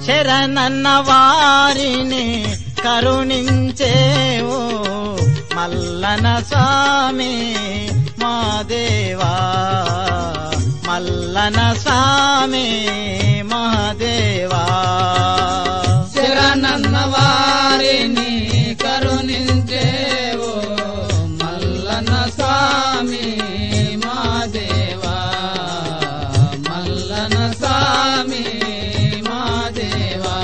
శరణన్న వారిని కరుణించేవో మల్లన స్వామి మా దేవా మల్లన స్వామి మహాదేవా శరణన్న వారిని కరుణించేవో మల్లన స్వామి మా దేవా మల్లన స్వామి మా దేవా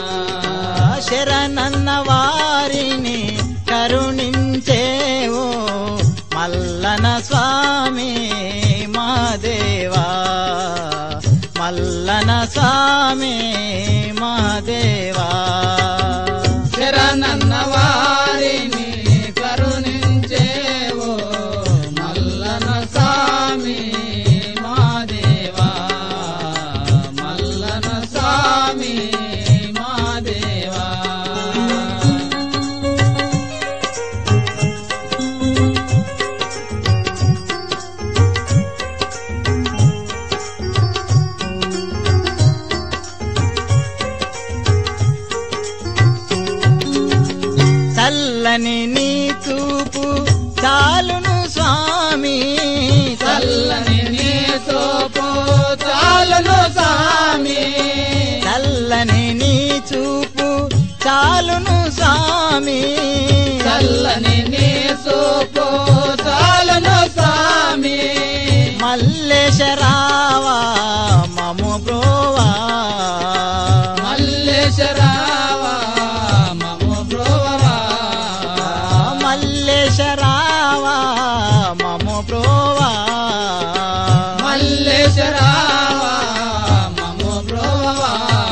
శరణన్న వారిని కరుణించేవో మల్లన స్వామి మహాదేవా మల్లన స్వామి మహాదేవా శరణన్న వారిని కరుణించేవో మల్లన స్వామి మా దేవా మల్లన స్వామి మా దేవా చల్లని నీ చూపు చాలును స్వామి చల్లని నీ సోపు చాలును స్వామి చల్లని నీ చూపు చాలును స్వామి చల్లని నీ సోపు చాలును స్వామి మల్లేశరావా మము బ్రోవా మల్లేశరావా మము బ్రోవరా మల్లేశరావా మము బ్రోవా మల్లేశరావా మము బ్రోవరా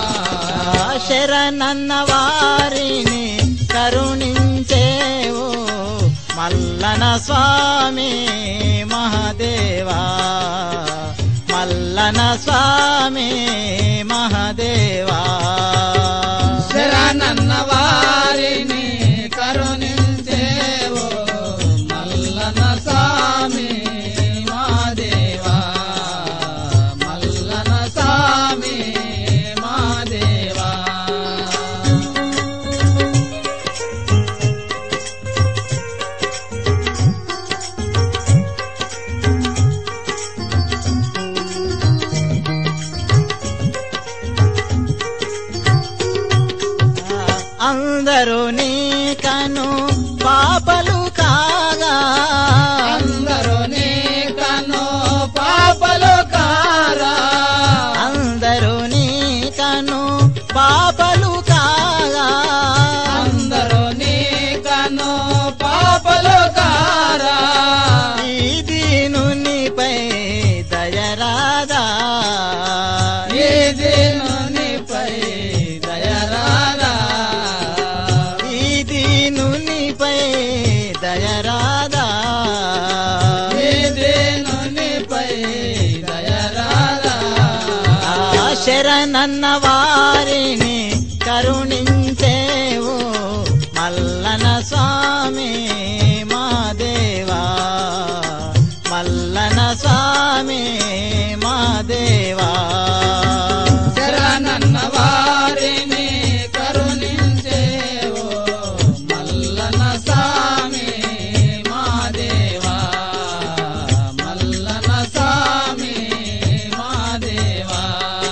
శరణన్న వారిని కరుణించేవో మల్లన స్వామి మహాదేవా మల్లన స్వామి మహాదేవా శరణన్న వారిని కరుణించేవో మల్లన స్వామి మా దేవా మల్లన స్వామి మా దేవా అందరూ నీ కను పాపలు కాగా అందరూ నీ కను పాపలు కారా అందరూ నీ కను పాపలు కాగా అందరూ నీ కను పాపలు కారా ఈ దీనునిపై దయరాదా ఈ దీనునిపై దయరారా ఈ దీనునిపై దయరాదా ఈ దీనునిపై దయరారా ఆ శరణన్న వారిని కరుణించేవో మల్లన స్వామి మా దేవా మల్లన స్వామి మా దేవా శరణన్న వారిని కరుణించేవో మల్లన స్వామి మా దేవా మల్లన స్వామి మా దేవా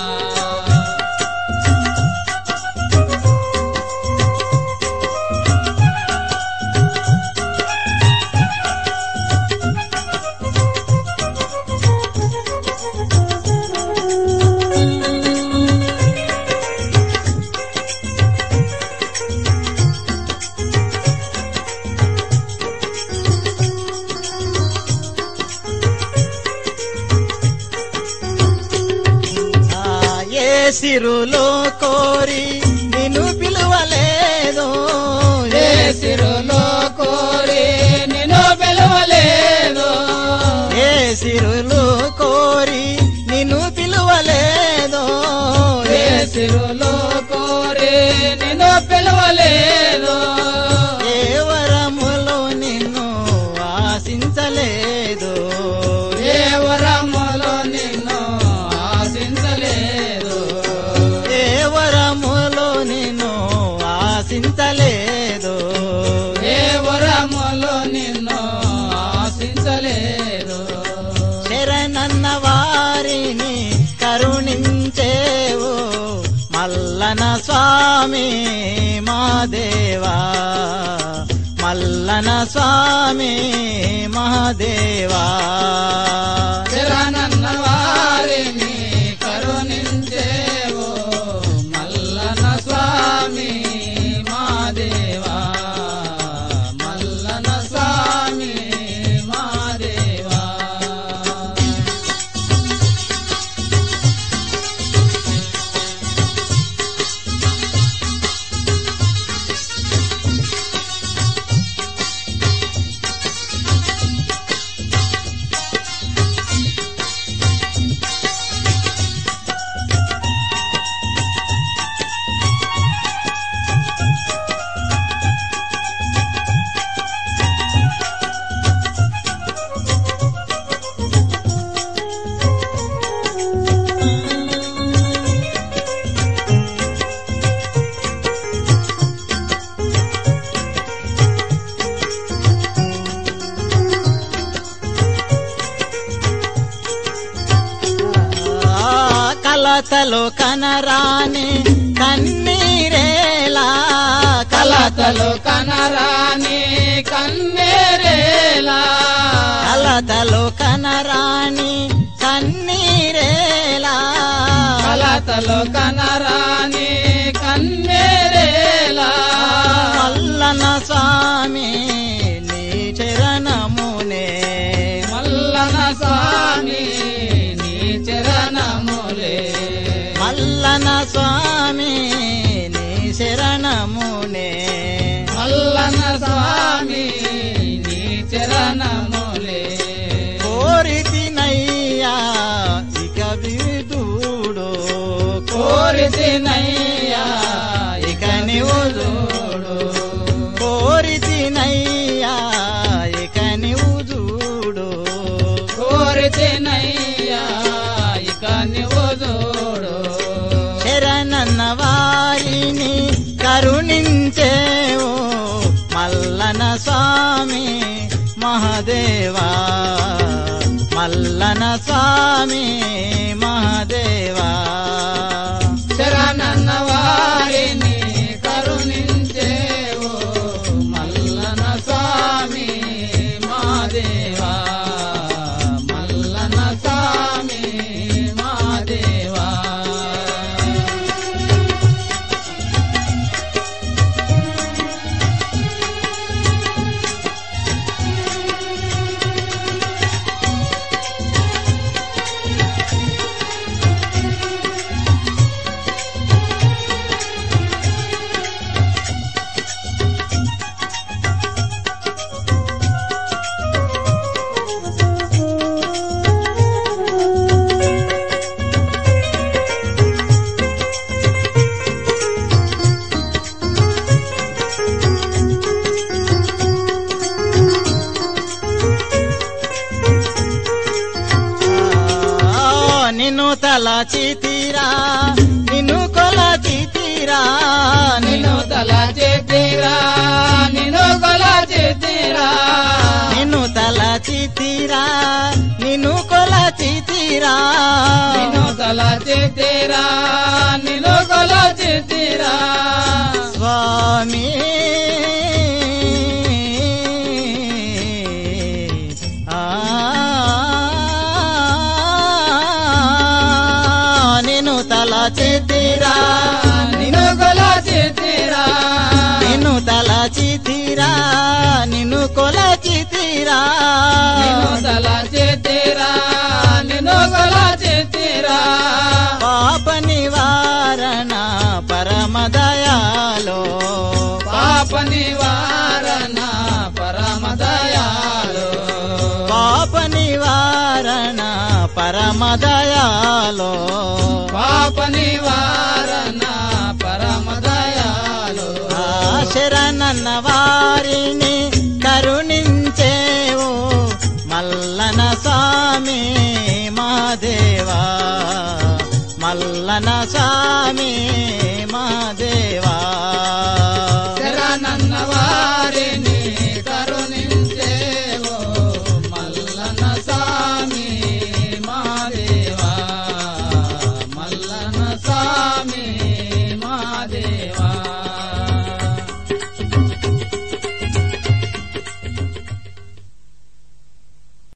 ఆ, ఏ సిరులో కోరి నిన్ను పిలువలేదో ఏ సిరులో కోరి నిన్ను పిలవలేదు ఏ సిరులు కోరి నిన్ను పిలువలేదో ఏ సిరులో కోరి నిన్ను పిలవలేదు ఏ వరములో నిన్ను ఆశించలేదు ఏ వరములో నిన్ను ఆశించలేదు ఏ వరములో శరణన్న వారిని కరుణించేవు మల్లన స్వామి మా దేవా మల్లన స్వామి మహాదేవా శరణన్న వారిని కరుణించేవో మల్లన స్వామి మా దేవా మల్లన స్వామి మా దేవా ఆ, కలతలు కనరాని కన్నీరేలా కలతలు కనరాని కన్నేరేలా కలతలు కనరాని కన్నీరేలా కలతలు కనరాని కన్నేరేలా మల్లన స్వామి నీ చరణమునే మల్లన స్వామి నీ చరణములే మల్లన స్వామి నీ శరణమునే మల్లన స్వామి నీ చరణములే కోరితినయ్యా ఇక విదూడు కోరితినయ్యా ఇక నీవు చూడు కోరితినయ్యా ఇక నీవు చూడు కోరితినయ్యా ఇక నువ్వు చూడు శరణన్న వారిని కరుణించేవు మల్లన స్వామి మహాదేవా మల్లన స్వామి మహాదేవా శరణన్న వారిని కరుణించేవో మల్లన స్వామి మా దేవా మల్లన స్వామి మా దేవా ఆ, నిన్ను తలచితిరా నిన్ను కొలచితిరా నిన్ను తల చేతిరా నిన్ను కొల చేతిరా నిన్ను తలచితిరా నిన్ను కొలచితిరా నిన్ను తల చేతిరా నిన్ను కొల చేతిరా స్వామి ఆ, నిన్ను తలచితిరా నిన్ను కొల చేతిరా నిన్ను తలచితిరా నిన్ను కొలచితిరా నిన్ను తల చేతిరా నిన్ను కొల చేతిరా పాప నివారణ పరమదయాలో పాప నివారణ పరమ దయాలు పాప నివారణ పరమదయాలో పాప నివారణ పరమ దయాలు ఆ శరణన్న వారిని కరుణించేవు మల్లన స్వామి మాదేవా మల్లన స్వామి మాదేవా శరణన్న వారిని కరుణించేవో మల్లన స్వామి మా దేవా